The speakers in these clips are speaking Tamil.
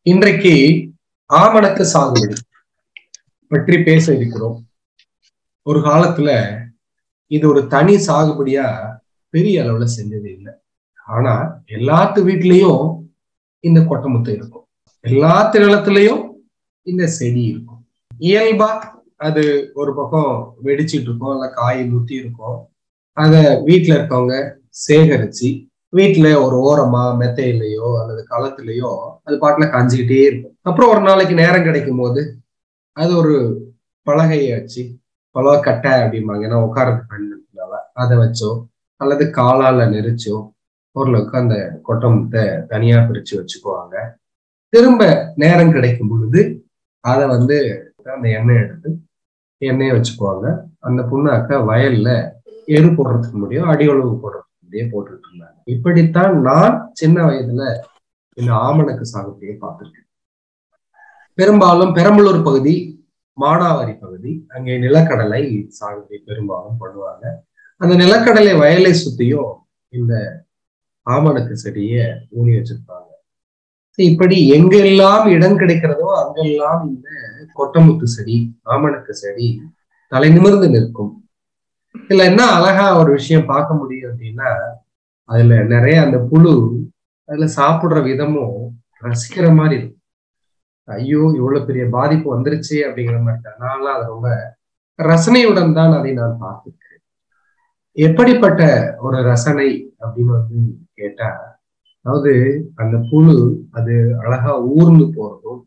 இன்றைக்கு ஆமணக்கு சாகுபடி பற்றி பேச இருக்கிறோம் ஒரு காலத்துல இது ஒரு தனி சாகுபடியா பெரிய அளவுல செஞ்சது இல்லை ஆனா எல்லாத்து வீட்லயும் இந்த கொட்டமுத்து இருக்கும் எல்லாத்து நிலத்திலையும் இந்த செடி இருக்கும் இயல்பா அது ஒரு பக்கம் வெடிச்சிட்டு இருக்கும் இல்ல காய் முத்தி இருக்கும் அத வீட்டுல இருக்கவங்க சேகரிச்சு வீட்டுல ஒரு ஓரமா மெத்தையிலையோ அல்லது களத்திலேயோ அது பாட்டுல காஞ்சிக்கிட்டே இருக்கும் அப்புறம் ஒரு நாளைக்கு நேரம் கிடைக்கும் போது அது ஒரு பலகையை வச்சு பலவ கட்டை அப்படிம்பாங்க ஏன்னா உட்காரத்துக்கு பயன்படுத்தினால அதை வச்சோ அல்லது காலால நெரிச்சோ ஓரளவுக்கு அந்த கொட்டமுத்தை தனியா பிரிச்சு வச்சுக்குவாங்க திரும்ப நேரம் கிடைக்கும் பொழுது அதை வந்து அந்த எண்ணெய் எடுத்து எண்ணெயை வச்சுக்குவாங்க அந்த புண்ணாக்க வயல்ல எரு போடுறதுக்கு முடியும் அடி உழவு போடுறதுக்கு முடியே போட்டுட்டு இருந்தாங்க இப்படித்தான் நான் சின்ன வயதுல இந்த ஆமணக்கு சாகுபடியை பார்த்திருக்கேன் பெரும்பாலும் பெரம்பலூர் பகுதி மானாவாரி பகுதி அங்கே நிலக்கடலை சாகுபடி பெரும்பாலும் பண்ணுவாங்க அந்த நிலக்கடலை வயலை சுத்தியும் இந்த ஆமணக்கு செடியை ஊனி வச்சிருப்பாங்க இப்படி எங்கெல்லாம் இடம் கிடைக்கிறதோ அங்கெல்லாம் இந்த கொட்டமுத்து செடி ஆமணக்கு செடி தலை நிமிர்ந்து நிற்கும் இதுல என்ன அழகா ஒரு விஷயம் பார்க்க முடியும் அப்படின்னா அதுல நிறைய அந்த புழு அதுல சாப்பிடுற விதமும் ரசிக்கிற மாதிரி இருக்கும் ஐயோ இவ்வளவு பெரிய பாதிப்பு வந்துருச்சு அப்படிங்கிற மாதிரி தான் நான்லாம் அதை ரொம்ப ரசனையுடன் தான் அதை நான் பார்த்திருக்கிறேன் எப்படிப்பட்ட ஒரு ரசனை அப்படின்னு வந்து கேட்டா அதாவது அந்த புழு அது அழகா ஊர்ந்து போறதும்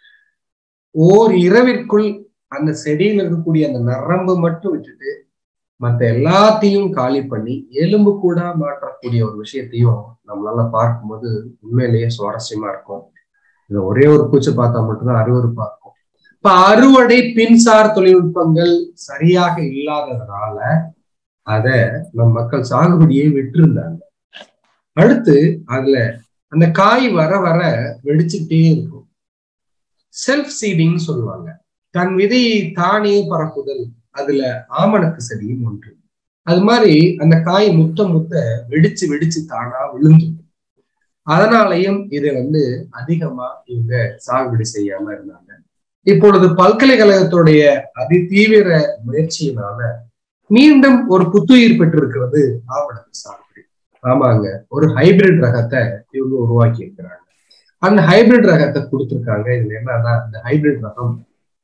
ஓர் இரவிற்குள் அந்த செடியில் இருக்கக்கூடிய அந்த நரம்பு மட்டும் விட்டுட்டு மற்ற எல்லாத்தையும் காலி பண்ணி எலும்பு கூட மாற்றக்கூடிய ஒரு விஷயத்தையும் நம்மளால பார்க்கும்போது உண்மையிலேயே சுவாரஸ்யமா இருக்கும் இது ஒரே ஒரு பூச்சி பார்த்தா மட்டும்தான் அருவறுப்பா இருக்கும் இப்ப அறுவடை பின்சார் தொழில்நுட்பங்கள் சரியாக இல்லாததுனால அத நம் மக்கள் சாகுபடியை விட்டிருந்தாங்க அடுத்து அதுல அந்த காய் வர வர வெடிச்சுட்டே இருக்கும் செல்ஃப் சீடிங் சொல்லுவாங்க தன் விதையை தானே பரப்புதல் அதுல ஆமணக்கு செடியும் ஒன்று அது மாதிரி அந்த காய் முத்த முத்த வெடிச்சு வெடிச்சு தானா விழுந்து அதனாலையும் இதை வந்து அதிகமா இவங்க சாகுபடி செய்யாம இருந்தாங்க இப்பொழுது பல்கலைக்கழகத்துடைய அதிதீவிர முயற்சியினால மீண்டும் ஒரு புத்துயிர் பெற்றிருக்கிறது ஆமணக்கு சாகுபடி ஆமாங்க ஒரு ஹைபிரிட் ரகத்தை இவங்க உருவாக்கி இருக்கிறாங்க அந்த ஹைபிரிட் ரகத்தை கொடுத்துருக்காங்க இதுல என்னன்னா இந்த ஹைபிரிட் ரகம்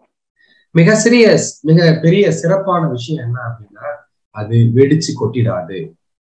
மிக சிறிய மிக பெரிய சிறப்பான விஷயம் என்ன அப்படின்னா அது வெடிச்சு கொட்டிடாது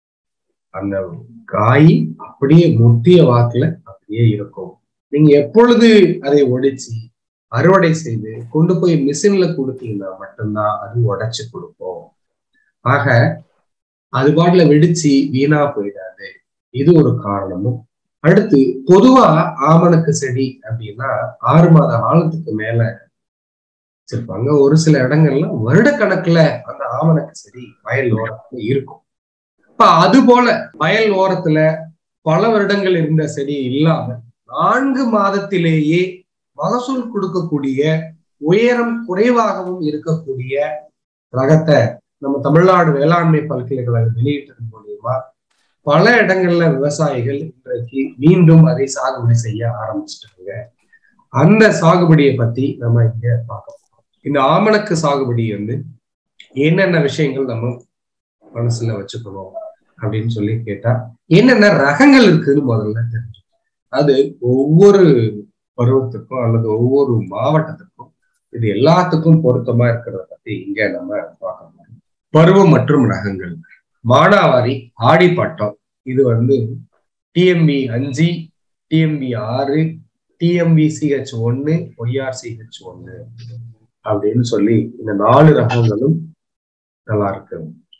அந்த காய் அப்படியே முத்திய வாக்குல அப்படியே இருக்கும் நீங்க எப்பொழுது அதை ஒடிச்சு அறுவடை செய்து கொண்டு போய் மிஷின்ல கொடுத்தீங்கன்னா மட்டும்தான் அது உடைச்சு கொடுப்போம் ஆக அது பாட்டுல வெடிச்சு வீணா போயிடாது இது ஒரு காரணமும் அடுத்து பொதுவா ஆமணக்கு செடி அப்படின்னா ஆறு மாத காலத்துக்கு மேல வச்சிருப்பாங்க ஒரு சில இடங்கள்ல வருடக்கணக்குல அந்த ஆமணக்கு செடி வயல் ஓரத்துல இருக்கும் இப்ப அது போல வயல் ஓரத்துல பல வருடங்கள் இருந்த செடி இல்லாம நான்கு மாதத்திலேயே மகசூல் கொடுக்கக்கூடிய உயரம் குறைவாகவும் இருக்கக்கூடிய ரகத்தை நம்ம தமிழ்நாடு வேளாண்மை பல்கலைக்கழகம் வெளியிட்டது மூலியமா பல இடங்கள்ல விவசாயிகள் இன்றைக்கு மீண்டும் அதை சாகுபடி செய்ய ஆரம்பிச்சிட்டாங்க அந்த சாகுபடியை பத்தி நம்ம இங்க பார்க்க போறோம் இந்த ஆமணக்கு சாகுபடி வந்து என்னென்ன விஷயங்கள் நம்ம மனசுல வச்சுக்கணும் அப்படின்னு சொல்லி கேட்டா என்னென்ன ரகங்கள் இருக்குன்னு முதல்ல தெரிஞ்சு அது ஒவ்வொரு பருவத்துக்கும் அல்லது ஒவ்வொரு மாவட்டத்துக்கும் இது எல்லாத்துக்கும் பொருத்தமா இருக்கிறத பத்தி இங்க நம்ம பார்க்க முடியும் பருவம் மற்றும் ரகங்கள் மானாவாரி ஆடிப்பட்டம் இது வந்து டிஎம்பி அஞ்சு டிஎம்பி ஆறு டிஎம்பி சிஹெச் ஒன்னு ஒய்ஆர் சிஹெச் ஒன்னு அப்படின்னு சொல்லி இந்த நாலு ரகங்களும் நல்லா இருக்கு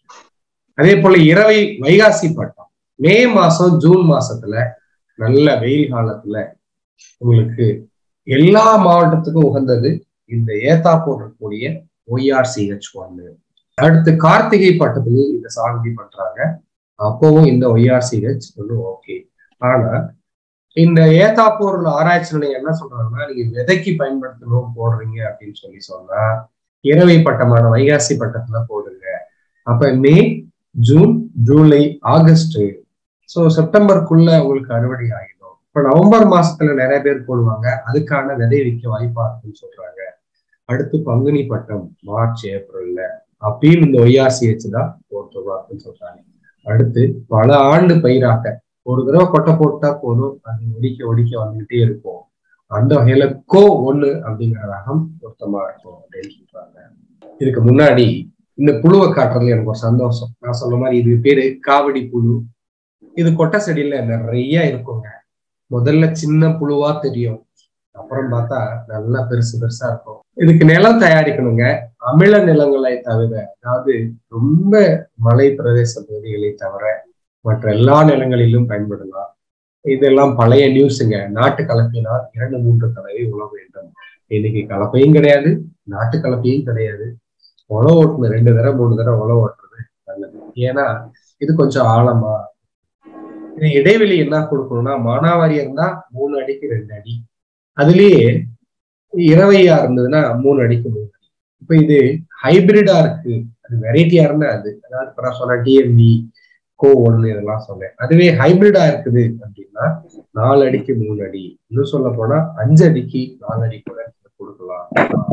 அதே போல இரவை வைகாசி பட்டம் மே மாசம் ஜூன் மாசத்துல நல்ல வெயில் காலத்துல உங்களுக்கு எல்லா மாவட்டத்துக்கும் உகந்தது இந்த ஏத்தா போடக்கூடிய ஒய்ஆர் சிஹெச் ஒன்னு அடுத்து கார்த்திகை பட்டத்துல இந்த சாகுபடி பண்றாங்க அப்பவும் இந்த ஒய்ஆர்சிஹெச் ஒன்றும் ஓகே ஆனா இந்த ஏத்தாப்பூர் ஆராய்ச்சி நிலையம் என்ன சொல்றாங்கன்னா நீங்க விதைக்கு பயன்படுத்தணும் போடுறீங்க அப்படின்னு சொல்லி சொன்னா இரவை பட்டமான வைகாசி பட்டத்துல போடுங்க அப்ப May June July August so செப்டம்பருக்குள்ள உங்களுக்கு அறுவடை ஆகிடும் இப்ப நவம்பர் மாசத்துல நிறைய பேர் போடுவாங்க அதுக்கான விதை வைக்க வாய்ப்பா இருக்குன்னு சொல்றாங்க அடுத்து பங்குனி பட்டம் மார்ச் ஏப்ரல்ல அப்பயும் இந்த ஒய்ஆர்சிஹெச் தான் போட்டுருவா அப்படின்னு சொல்றாங்க அடுத்து பல ஆண்டு பயிராக ஒரு தடவை கொட்டை போட்டா போதும் அது ஒடிக்க ஒடிக்க வந்துகிட்டே இருக்கும் அந்த வகையில கோ ஒண்ணு அப்படிங்கிற ரகம் பொருத்தமா இருக்கும் அப்படின்னு சொல்றாங்க இதுக்கு முன்னாடி இந்த புழுவை காட்டுறதுல எனக்கு ஒரு சந்தோஷம் நான் சொன்ன மாதிரி இது பேரு காவடி புழு இது கொட்டை செடியில நிறைய இருக்குங்க முதல்ல சின்ன புழுவா தெரியும் அப்புறம் பார்த்தா நல்லா பெருசு பெருசா இருக்கும் இதுக்கு நிலம் தயாரிக்கணுங்க அமில நிலங்களை தவிர அதாவது ரொம்ப மலை பிரதேச பகுதிகளை தவிர மற்ற எல்லா நிலங்களிலும் பயன்படலாம் இதெல்லாம் பழைய நியூஸுங்க நாட்டு கலப்பினால் இரண்டு மூன்று தடவை உழ வேண்டும் இன்னைக்கு கலப்பையும் கிடையாது நாட்டு கலப்பையும் கிடையாது உழவு ஓட்டணும் ரெண்டு தடவை மூணு தடவை உழவு ஓட்டுறது நல்லது ஏன்னா இது கொஞ்சம் ஆழமா இது இடைவெளி என்ன கொடுக்கணும்னா மானாவாரியா இருந்தா மூணு அடிக்கு ரெண்டு அடி அதுலயே இரவையா இருந்ததுன்னா மூணு அடிக்கு மூணு அடி இப்ப இது ஹைபிரிடா இருக்கு அது வெரைட்டியா இருந்தா அது அதாவது இப்ப நான் சொன்ன டிஎம்பி கோ ஒன்னு இதெல்லாம் சொன்னேன் அதுவே ஹைபிரிடா இருக்குது அப்படின்னா நாலு அடிக்கு மூணு அடி இன்னும் சொல்ல போனா அஞ்சு அடிக்கு நாலு அடி கூட கொடுக்கலாம்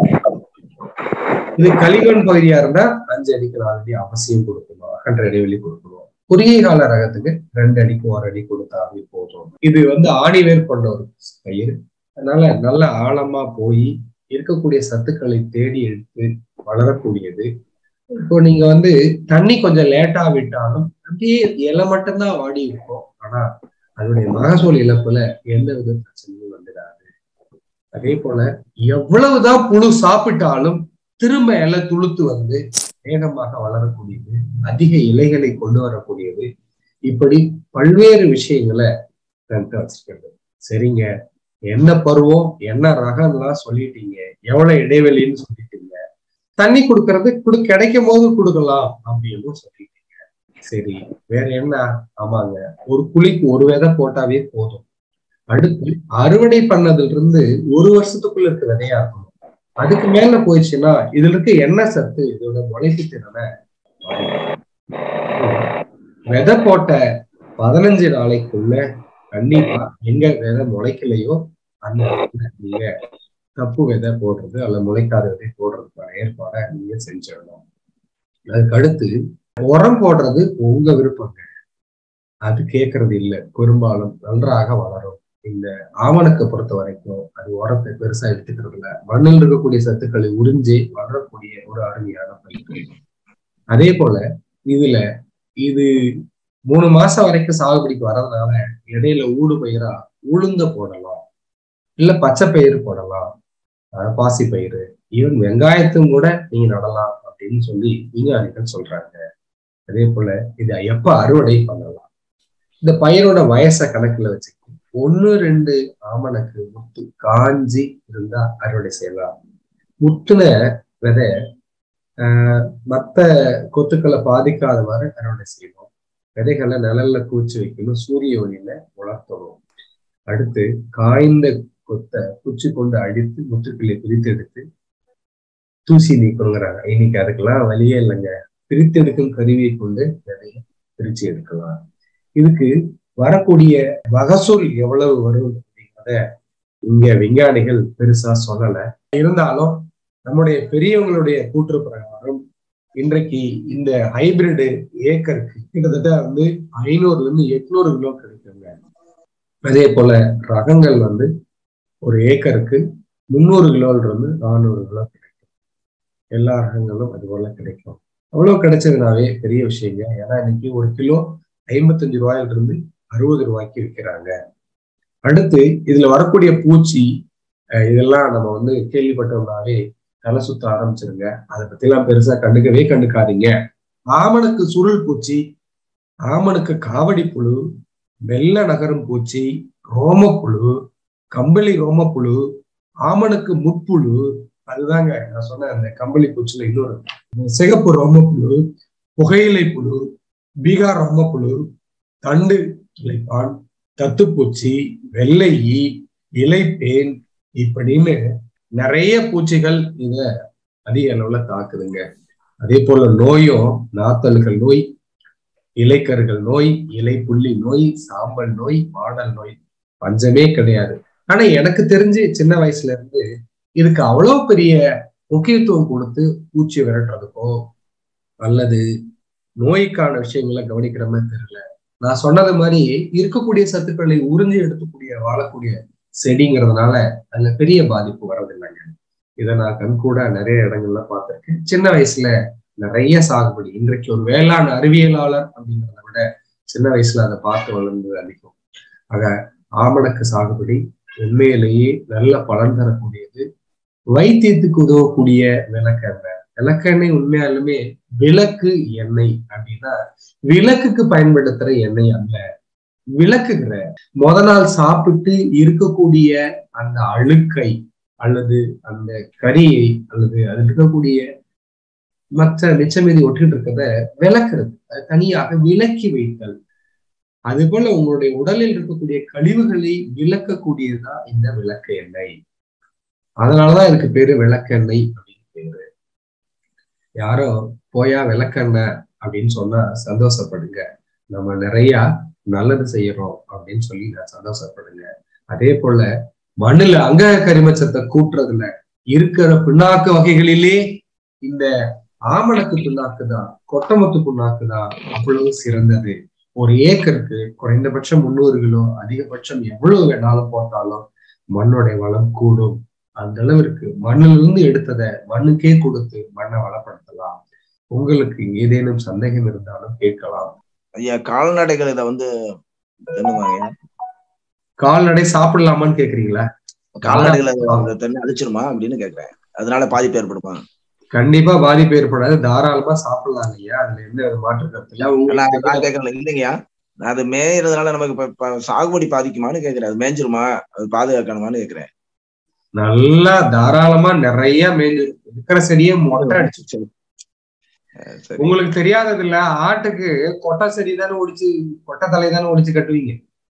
இது கலிகன் பகுதியா இருந்தா அஞ்சு அடிக்கு நாலு அடி அவசியம் கொடுக்கணும் அகன்ற இடைவெளி கொடுக்கணும் குறுகிய கால ரகத்துக்கு ரெண்டு அடிக்கு ஒரு அடி கொடுத்தாவே போதும் இது வந்து ஆணிவேர் கொண்ட ஒரு பயிர் அதனால நல்ல ஆழமா போய் இருக்கக்கூடிய சத்துக்களை தேடி எடுத்து வளரக்கூடியது இப்போ நீங்க வந்து தண்ணி கொஞ்சம் லேட்டா விட்டாலும் அப்படியே இலை மட்டும்தான் வாடி இருக்கும் ஆனா அதனுடைய மகசூல் இழப்புல எந்த வித பிரச்சனையும் வந்துடாது அதே போல எவ்வளவுதான் புழு சாப்பிட்டாலும் திரும்ப இலை துளுத்து வந்து வேகமாக வளரக்கூடியது அதிக இலைகளை கொண்டு வரக்கூடியது இப்படி பல்வேறு விஷயங்களை தன்ட்டு வச்சிருக்கிறது சரிங்க என்ன பருவம் என்ன ரகம்லாம் சொல்லிட்டீங்க எவ்வளவு இடைவெளின்னு சொல்லிட்டீங்க தண்ணி கொடுக்கறது குடு கிடைக்கும் போது கொடுக்கலாம் அப்படின்னு சொல்லிட்டீங்க சரி வேற என்ன ஆமாங்க ஒரு குழிக்கு ஒரு விதை போட்டாவே போதும் அடுத்து அறுவடை பண்ணதுல இருந்து ஒரு வருஷத்துக்குள்ள இருக்க விதையா இருக்கணும் அதுக்கு மேல போயிடுச்சுன்னா இதுல இருக்க என்ன சத்து இதோட முளைப்பு திறனை விதை போட்ட பதினஞ்சு நாளைக்குள்ள கண்டிப்பா எங்க விதை முளைக்கலையோ அந்த நீங்க தப்பு விதை போடுறது அல்ல முளைக்காத விதை போடுறதுக்கான ஏற்பாடை நீங்க செஞ்சிடணும் அதுக்கு அடுத்து உரம் போடுறது உங்க விருப்பங்க அது கேட்கறது இல்லை பெரும்பாலும் நன்றாக வளரும் இந்த ஆமணத்தை பொறுத்த வரைக்கும் அது உரத்தை பெருசா எடுத்துக்கிறது இல்லை மண்ணில் இருக்கக்கூடிய சத்துக்களை உறிஞ்சி வளரக்கூடிய ஒரு அருமையான பயிர் அதே போல இதுல இது மூணு மாசம் வரைக்கும் சாகுபடிக்கு வர்றதுனால இடையில ஊடு பயிரா உளுந்த போடலாம் இல்ல பச்சை பயிர் போடலாம் பாசி பயிர் ஈவன் வெங்காயத்தும் கூட நீங்க நடலாம் அப்படின்னு சொல்லி விஞ்ஞானிகள் சொல்றாங்க அதே போல இதை எப்ப அறுவடை பண்ணலாம் இந்த பயிரோட வயசை கணக்குல வச்சுக்கணும் ஒன்னு ரெண்டு ஆமணக்கு முத்து காஞ்சி இருந்தா அறுவடை செய்யலாம் முத்துன விதை ஆஹ் மத்த கொத்துக்களை பாதிக்காதவாறு அறுவடை செய்யணும் விதைகளை நிழல்ல கூச்சி வைக்கணும் சூரிய ஒளியில உலர்த்தணும் அடுத்து காய்ந்த கொத்தை குச்சி கொண்டு அடித்து முத்துக்களை பிரித்து எடுத்து தூசி நீக்கணுங்கிறாங்க இன்னைக்கு அதுக்கெல்லாம் வழியே இல்லைங்க பிரித்து எடுக்கும் கருவியை கொண்டு விதையை பிரிச்சு எடுக்கலாம் இதுக்கு வரக்கூடிய மகசூல் எவ்வளவு வரும் அப்படிங்கிறத இங்க விஞ்ஞானிகள் பெருசா சொல்லல இருந்தாலும் நம்முடைய பெரியவங்களுடைய கூற்று பிரகாரம் இன்றைக்கு இந்த ஹைபிரிடு ஏக்கருக்கு கிட்டத்தட்ட வந்து ஐநூறுல இருந்து எட்நூறு கிலோ கிடைக்குங்க அதே போல ரகங்கள் வந்து ஒரு ஏக்கருக்கு முந்நூறு கிலோல இருந்து நானூறு கிலோ கிடைக்கும் எல்லா ரகங்களும் அது போல கிடைக்கும் அவ்வளவு கிடைச்சதுனாவே பெரிய விஷயங்க ஏன்னா இன்னைக்கு ஒரு கிலோ ஐம்பத்தஞ்சு ரூபாயில இருந்து அறுபது ரூபாய்க்கு விற்கிறாங்க அடுத்து இதுல வரக்கூடிய பூச்சி இதெல்லாம் நம்ம வந்து கேள்விப்பட்டோம்னாவே தலை சுத்த ஆரம்பிச்சிருங்க அதை பத்தி எல்லாம் பெருசா கண்டுக்கவே கண்டுக்காதீங்க ஆமனுக்கு சுருள் பூச்சி ஆமனுக்கு காவடி புழு வெள்ள நகரும் பூச்சி ரோமப்புழு கம்பளி ரோமப்புழு ஆமனுக்கு முட்புழு அதுதாங்க நான் சொன்ன அந்த கம்பளி பூச்சில இன்னொரு சிகப்பு ரோமப்புழு புகையிலை புழு பீகார் ரோமப்புழு தண்டு இலைப்பான் தத்துப்பூச்சி வெள்ளை ஈ இலைப்பேன் இப்படின்னு நிறைய பூச்சிகள் இத அதிக அளவுல தாக்குதுங்க அதே போல நோயும் நாத்தல்கள் நோய் இலைக்கர்கள் நோய் இலை புள்ளி நோய் சாம்பல் நோய் மாடல் நோய் பஞ்சமே கிடையாது ஆனா எனக்கு தெரிஞ்சு சின்ன வயசுல இருந்து இதுக்கு அவ்வளவு பெரிய முக்கியத்துவம் கொடுத்து பூச்சி விரட்டுறதுக்கோ அல்லது நோய்க்கான விஷயங்களை கவனிக்கிற மாதிரி தெரியல நான் சொன்னது மாதிரி இருக்கக்கூடிய சத்துக்களை உறிஞ்சி எடுத்துக்கூடிய வாழக்கூடிய செடிங்கிறதுனால அதுல பெரிய பாதிப்பு வர்றதில்லைங்க இதை நான் கண்கூட நிறைய இடங்கள்ல பார்த்திருக்கேன் சின்ன வயசுல நிறைய சாகுபடி இன்றைக்கு ஒரு வேளாண் அறிவியலாளர் அப்படிங்கிறத விட சின்ன வயசுல அதை பார்த்து வளர்ந்தது அதிகம் ஆக ஆமணக்கு சாகுபடி உண்மையிலேயே நல்ல பலன் தரக்கூடியது வைத்தியத்துக்கு உதவக்கூடிய விளக்கெண்ணெய் விளக்கெண்ணெய் உண்மையாலுமே விளக்கு எண்ணெய் அப்படின்னா விளக்குக்கு பயன்படுத்துற எண்ணெய் அல்ல விளக்குகிற முத நாள் சாப்பிட்டு இருக்கக்கூடிய அந்த அழுக்கை அல்லது அந்த கரியை அல்லது அதில் இருக்கக்கூடிய மற்ற மிச்சமீதி ஒட்டிட்டு இருக்கிறத விளக்குறது அது தனியாக விலக்கி வைத்தல் அது போல உங்களுடைய உடலில் இருக்கக்கூடிய கழிவுகளை விளக்கக்கூடியதுதான் இந்த விளக்கு எண்ணெய் அதனாலதான் இதுக்கு பேரு விளக்கெண்ணெய் அப்படின்னு பேரு யாரோ போயா விளக்கெண்ணெய் அப்படின்னு சொன்னா சந்தோஷப்படுங்க நம்ம நிறைய நல்லது செய்யறோம் அப்படின்னு சொல்லி நான் சந்தோஷப்படுங்க அதே போல மண்ணுல அங்க கரிமச்சத்தை கூட்டுறதுல இருக்கிற பின்னாக்கு வகைகளிலே இந்த ஆமணக்கு புண்ணாக்கு தான் கொட்டமத்து புண்ணாக்கு தான் அவ்வளவு சிறந்தது ஒரு ஏக்கருக்கு குறைந்தபட்சம் முந்நூறு கிலோ அதிகபட்சம் எவ்வளவு வேணாலும் போட்டாலும் மண்ணோட வளம் கூடும் அந்த அளவிற்கு மண்ணிலிருந்து எடுத்ததை மண்ணுக்கே கொடுத்து மண்ணை வளப்படுத்தலாம் உங்களுக்கு ஏதேனும் சந்தேகம் இருந்தாலும் கேட்கலாம் ஐயா கால்நடைகள் இதை வந்து தின்னுமாங்க கால்நடை சாப்பிடலாமான்னு கேக்குறீங்களா கால்நடைகளை அந்த தண்ணி அழிச்சிருமா அப்படின்னு கேக்குறேன் அதனால பாதிப்பு ஏற்படுமா கண்டிப்பா பாதிப்பு ஏற்படாது தாராளமா சாப்பிடலாம் ஐயா அதுல எந்த ஒரு மாற்று கருத்து இல்ல நான் உங்களுக்கு நான் கேட்கல இல்லைங்கய்யா அது மேயறதுனால நமக்கு இப்ப- இப்ப சாகுபடி பாதிக்குமான்னு கேக்குறேன் அது மேய்ஞ்சிருமா அது பாதுகாக்கணுமான்னு கேக்குறேன் நல்லா தாராளமா நிறைய மேய்ஞ்சு இருக்கிற செடியை மொட்டை அடிச்சு சரி அஹ் சரி உங்களுக்கு தெரியாதது இல்ல ஆட்டுக்கு கொட்டை செடி தானே ஒடிச்சு கொட்டை தலை தானே ஒடிச்சு கட்டுவீங்க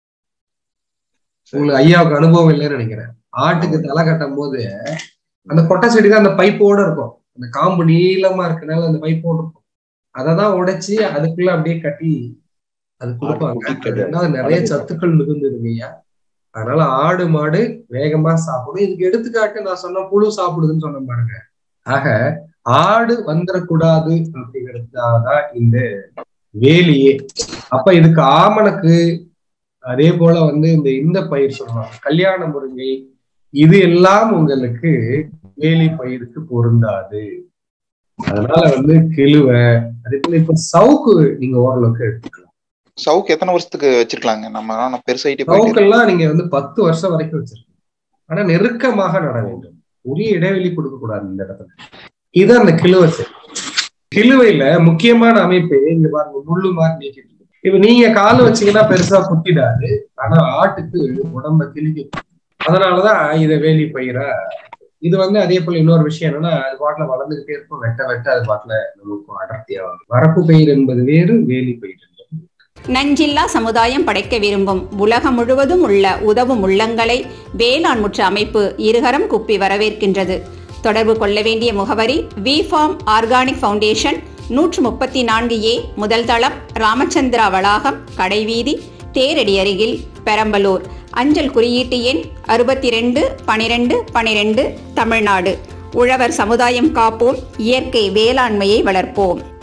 சரி. உங்களுக்கு ஐயாவுக்கு அனுபவம் இல்லைன்னு நினைக்கிறேன் ஆட்டுக்கு தலை கட்டும் போது அந்த கொட்டை செடி தான் அந்த பைப்போட இருக்கும் அந்த காம்பு நீளமா இருக்கனால அந்த பைப்போட இருக்கும் அததான் உடைச்சு அதுக்குள்ள அப்படியே கட்டி அது கொடுப்பாங்க குட்டி அது ரெண்டாவது நிறைய சத்துக்கள் மிகுந்ததுங்க ஐயா அதனால ஆடு மாடு வேகமா சாப்பிடும் இதுக்கு எடுத்துக்காட்டு நான் சொன்ன புழு சாப்பிடுதுன்னு சொன்ன பாருங்க ஆக ஆடு வந்துடக்கூடாது அப்படிங்கிறதுக்காக தான் இந்த வேலியே அப்ப இதுக்கு ஆமணக்கு அதே போல வந்து இந்த இந்த பயிர் சொல்லுவாங்க கல்யாண முருங்கை இது எல்லாம் உங்களுக்கு வேலி பயிருக்கு பொருந்தாது அதனால வந்து கிழுவை அதே போல இப்ப சவுக்கு நீங்க ஓரளவுக்கு எடுத்துக்கலாம் சவுக்கு எத்தனை வருஷத்துக்கு வச்சிருக்கலாங்க நம்ம ஆனா பெருசாயிட்டே போயிட்டு சவுக்கெல்லாம் நீங்க வந்து பத்து வருஷம் வரைக்கும் வச்சிருக்கீங்க ஆனா நெருக்கமாக நட வேண்டும் உரிய இடைவெளி கொடுக்க கூடாது இந்த இடத்துல இது அந்த கிழுவை செடி கிழுவையில முக்கியமான அமைப்பு இங்க பாருங்க முள்ளு மாதிரி நீக்கிட்டு இருக்கு. இப்ப நீங்க கால் வச்சீங்கன்னா பெருசா குத்திடாது ஆனா ஆட்டுக்கு உடம்ப கிழிக்கு அதனாலதான் இதை வேலி பயிரா இது வந்து அதே போல இன்னொரு விஷயம் என்னன்னா அது பாட்டுல வளர்ந்துகிட்டே இருக்கும் வெட்ட வெட்ட அது பாட்டுல நமக்கு அடர்த்தியா வரும் வரப்பு பயிர் என்பது வேறு வேலி பயிர் என்பது நஞ்சில்லா சமுதாயம் படைக்க விரும்பும் உலகம் முழுவதும் உள்ள உதவும் உள்ளங்களை வேளாண் முற்ற அமைப்பு இருகரம் குப்பி வரவேற்கின்றது தொடர்பு கொள்ள வேண்டிய முகவரி வி ஃபார்ம் ஆர்கானிக் ஃபவுண்டேஷன் நூற்று முப்பத்தி நான்கு ஏ முதல் தளம் ராமச்சந்திரா வளாகம் கடைவீதி தேரடி அருகில் பெரம்பலூர் அஞ்சல் குறியீட்டு எண் அறுபத்தி ரெண்டு பனிரெண்டு பனிரெண்டு தமிழ்நாடு உழவர் சமுதாயம் காப்போம் இயற்கை வேளாண்மையை வளர்ப்போம்